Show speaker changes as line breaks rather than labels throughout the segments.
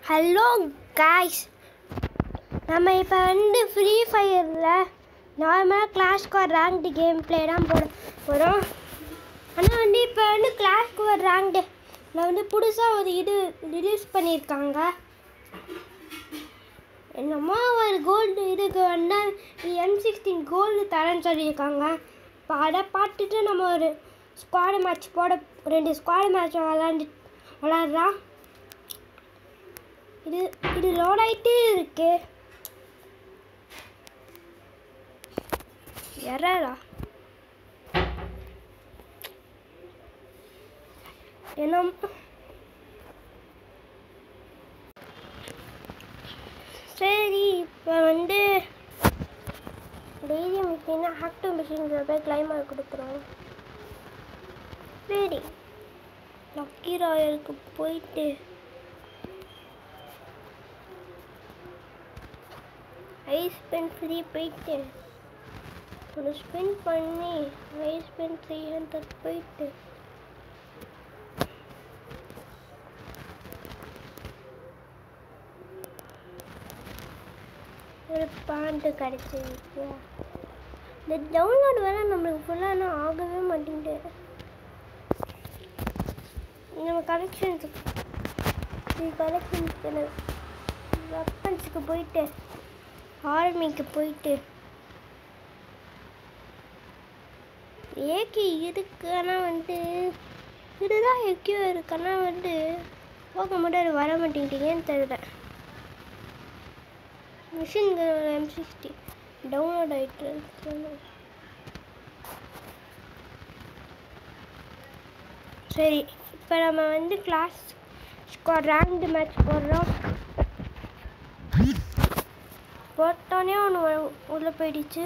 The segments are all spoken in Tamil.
ஹலோ காய்ஸ் நம்ம இப்போ வந்து ஃப்ரீ ஃபயரில் நார்மலாக கிளாஸ்க்கு ஒரு ரேங்க்டு கேம் ப்ளே தான் போட போகிறோம் ஆனால் வந்து இப்போ வந்து கிளாஸ்க்கு ஒரு ரேங்க்டு நான் வந்து புதுசாக ஒரு இது ரிலீஸ் பண்ணியிருக்காங்க என்னமோ ஒரு கோல்டு இதுக்கு வந்து எம் சிக்ஸ்டீன் கோல்டு தரேன்னு சொல்லியிருக்காங்க இப்போ அதை பார்த்துட்டு நம்ம ஒரு ஸ்குவாடு மேட்ச் போட ரெண்டு ஸ்குவாடு மேட்ச் விளாண்டு விளாட்லாம் இது இது லோட் ஆகிட்டே இருக்கு எறா என்ன சரி இப்போ வந்து டெய்லி மிஷின்னா ஆக்டிவ் மிஷின்ஸில் போய் கிளைமர் கொடுத்துரும் சரி லக்கி ராயலுக்கு போயிட்டு ஐஸ் பென் ஃப்ரீ போயிட்டு ஒரு ஸ்பின் பண்ணி ஐஸ் பென் த்ரீ ஹண்ட்ரட் போயிட்டு ஒரு பாண்டு கிடச்சிருக்கு இந்த டவுன்லோட் வேற நம்மளுக்கு ஃபுல்லாக ஆகவே மாட்டேங்குது நம்ம கலெக்ஷன்ஸுக்கு கலெக்ஷன்ஸுக்கு வெப்பன்ஸுக்கு போயிட்டு ஆர்மிக்கு போயிட்டு ஏகே இருக்கு ஆனால் வந்து இதுதான் எக்கேயோ இருக்கு ஆனால் வந்து போக முடியாது வர மாட்டேங்கிட்டீங்கன்னு தெரியல மிஷின் எம் சிக்ஸ்டி டவுன்லோட் ஆகிட்டு சரி இப்போ நம்ம வந்து கிளாஸ் ஸ்குவாட் ரேங்க்டு மேட்ச் போடுறோம் போட்டோன்னே ஒன்று உள்ளே போயிடுச்சு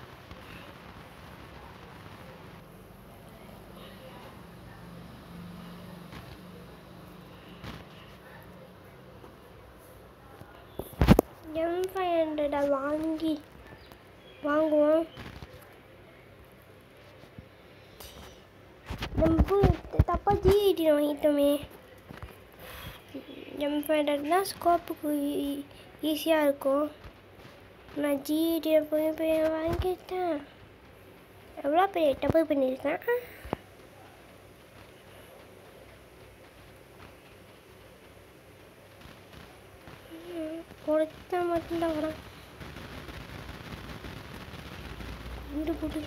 எம் ஃபைவ் ஹண்ட்ரடை வாங்கி வாங்குவோம் நம்ம போய் தப்பாக ஜி எயிட்டி வாங்கிட்டோமே எம் ஃபைவ் ஹண்ட்ரட் தான் ஸ்கோப்புக்கு ஈஸியாக இருக்கும் நான் ஜி எயிட்டியில் போய் போய் வாங்கிட்டேன் எவ்வளோ பெரிய டப்பு பண்ணியிருக்கேன் ஒருத்தன் மட்டும்தான் வரான் வீடு போட்டு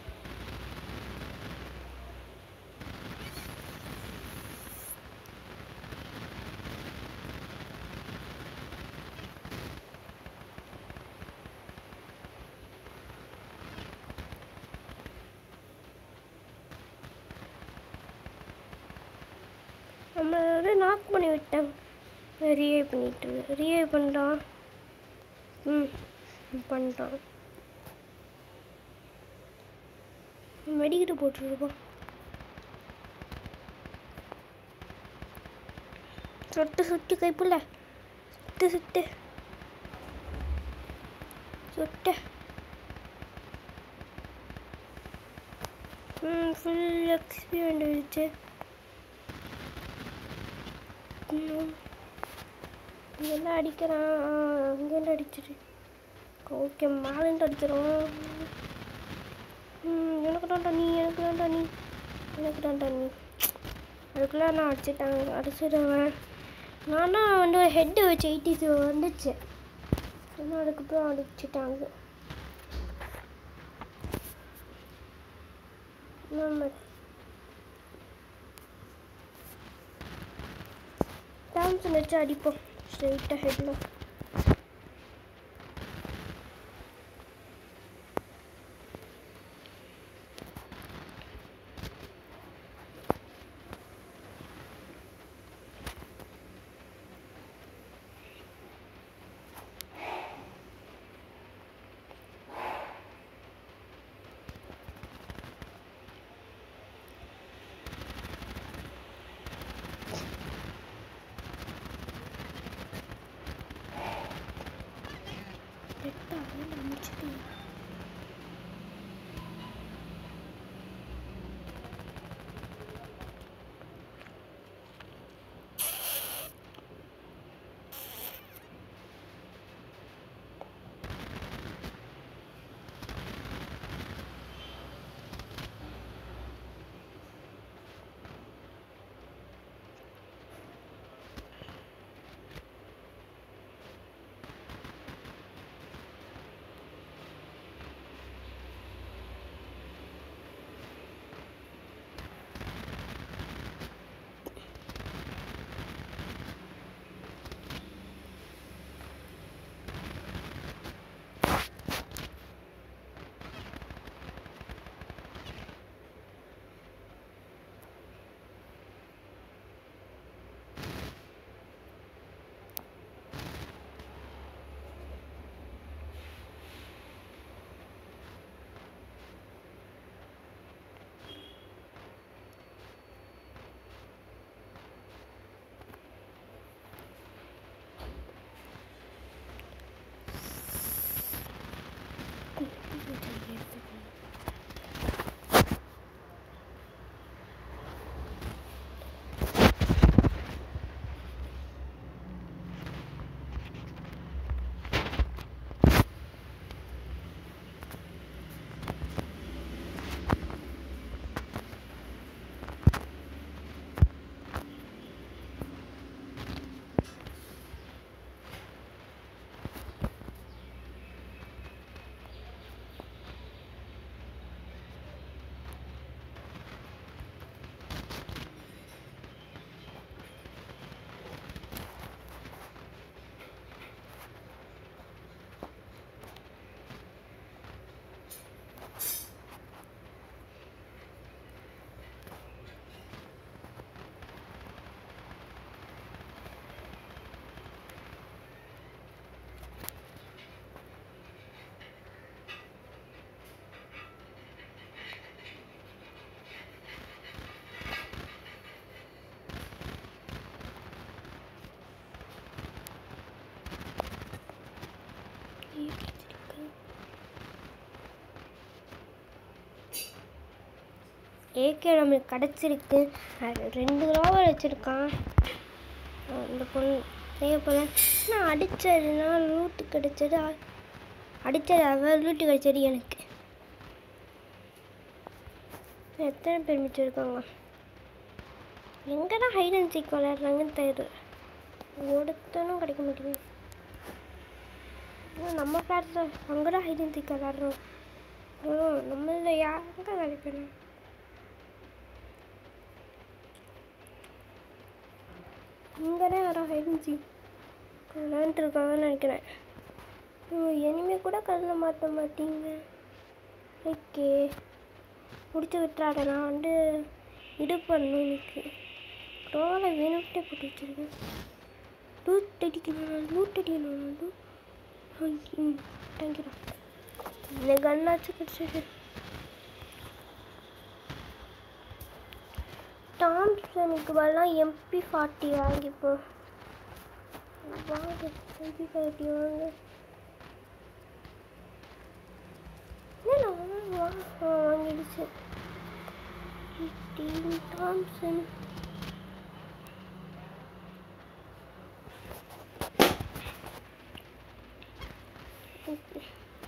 நம்ம வந்து நாக் பண்ணி விட்டேன் ரியை பண்ணிட்டு ரியை பண்ணுறான் ம் பண்ணிட்டான் மெடிக்கிட்டு போட்டுருப்போம் சொட்டு சுட்டு கைப்புல சுட்டு சுட்டு சுட்டு ம் ஃபுல் எக்ஸ்பி வந்துடுச்சு ம் இங்கெல்லாம் அடிக்கிறான் அங்கேருந்து அடிச்சிட்டு ஓகே மேலேருந்து அடிச்சிடும் ம் எனக்கு தான்டா நீ எனக்கு தான்டா நீ எனக்கு தான்டா நீ அதுக்குள்ளே நான் அடிச்சிட்டாங்க அடிச்சிடுவேன் நானா வந்து ஒரு ஹெட்டு வச்சு எயிட்டி டூ வந்துச்சு இன்னும் அதுக்கப்புறம் அடிச்சிட்டாங்க நம்ம டாம்சன் வச்சு அடிப்போம் ஸ்ட்ரெயிட்டாக ஹெட்டில் ஏகே நம்மளுக்கு கிடச்சிருக்கு அது ரெண்டு ரோவர் வச்சுருக்கான் இந்த பொண்ணு செய்ய போகிறேன் நான் அடித்ததுனா லூட்டு கிடச்சது அ- அடித்தது அவள் லூட்டு கிடச்சது எனக்கு எத்தனை பேர் மிச்சம் இருக்காங்க எங்கே தான் ஹைட் அண்ட் சீக் விளையாடுறாங்கன்னு தெரியல ஒருத்தனும் கிடைக்க மாட்டேங்குது ஆனா நம்ம ஃப்ளாட்ஸில் அங்கே தான் ஹைட் அண்ட் சீக் விளையாடுறோம் நம்மள யாருங்க கிடைக்கணும் இங்கே தான் யாரோ ஹைடன்சி விளாண்டுருக்காங்கன்னு நினைக்கிறேன் இனிமே கூட கல்லில் மாற்ற மாட்டீங்க ஓகே முடிச்சு விட்டுறாட நான் வந்து இது பண்ணணும் எனக்கு ரோலை வேணும்ட்டே போட்டு வச்சுருக்கேன் லூட் அடிக்கணும் லூட் அடிக்கணும் லூட் ம் தேங்க்யூடா இந்த கன்னாச்சும் கிடச்சிது டாம்சனுக்கு பதிலாக எம்பி ஃபார்ட்டி வாங்கிப்போம் வாங்க எம்பி ஃபார்ட்டி வாங்க என்ன வா ஆ, வாங்கிடுச்சு டீம் டாம்சன் Okay.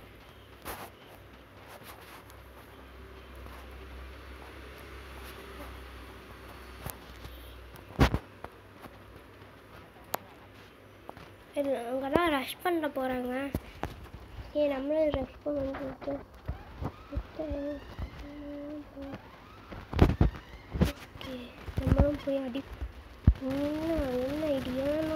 அங்கெல்லாம் ரஷ் பண்ண போகிறாங்க ஏ நம்மளும் ரஷ் பண்ணிட்டு ஓகே நம்மளும் போய் அடி என்ன என்ன ஐடியானோ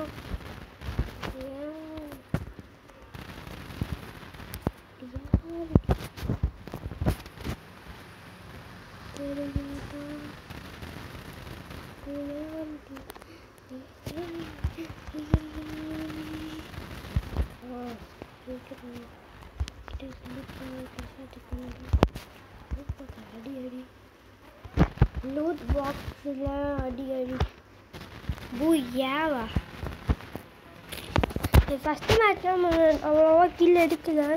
அடி அடி லூட் பாக்ஸில் அடி அடி பூ ஏவா ஃபஸ்ட்டு மேட்ச் அவ்வளோவா கீழே எடுக்கல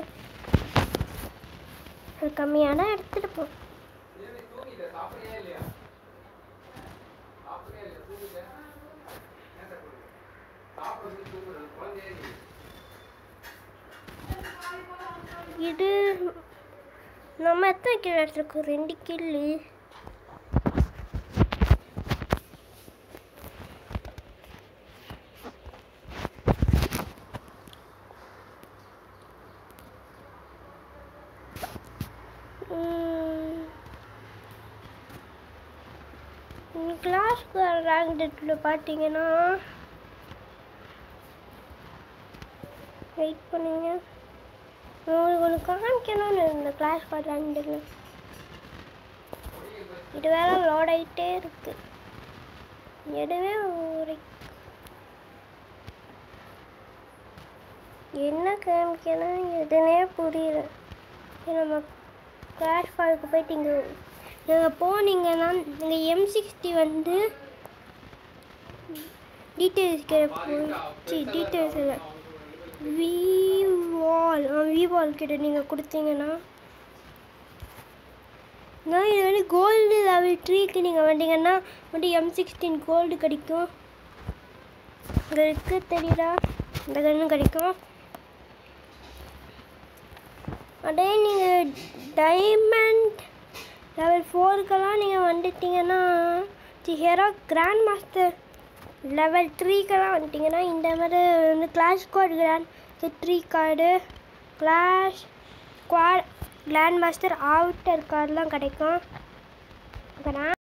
அது கம்மியான எடுத்துகிட்டு போ இது நம்ம எத்தனை கிலோ எடுத்துருக்கோம் ரெண்டு கில்லு கிளாஸ்க்கு ரேங்க் டெட்டில் பார்த்தீங்கன்னா வெயிட் பண்ணுங்க உங்களுக்கு ஒன்று காமிக்கணும்னு இந்த கிளாஸ் கார்டு ரேங்க் டெட்டில் இது வேற லோட் ஆகிட்டே இருக்கு எதுவே ஒரு என்ன காமிக்கணும் எதுனே புரியல சரி, நம்ம கிளாஷ் ஃபாலுக்கு போயிட்டு இங்கே நீங்கள் போனீங்கன்னா இங்கே எம் சிக்ஸ்டி வந்து டீட்டெயில்ஸ் போச்சு டீட்டெயில்ஸ் இல்லை வி வால் வி வால் கிட்ட நீங்கள் கொடுத்தீங்கன்னா நான் இது வந்து கோல்டு லெவல் த்ரீக்கு நீங்கள் வந்தீங்கன்னா வந்து எம் சிக்ஸ்டீன் கோல்டு கிடைக்கும் இங்கே இருக்கு தெரியுதா இந்த கன்னும் கிடைக்கும் அதே நீங்கள் டைமண்ட் லெவல் ஃபோருக்கெல்லாம் நீங்கள் வந்துட்டீங்கன்னா the hero grand master level த்ரீக்கெல்லாம் வந்துட்டிங்கன்னா இந்த மாதிரி வந்து class code grand three card class quad grand master outer கார்டெலாம் கிடைக்கும் இப்போ நான்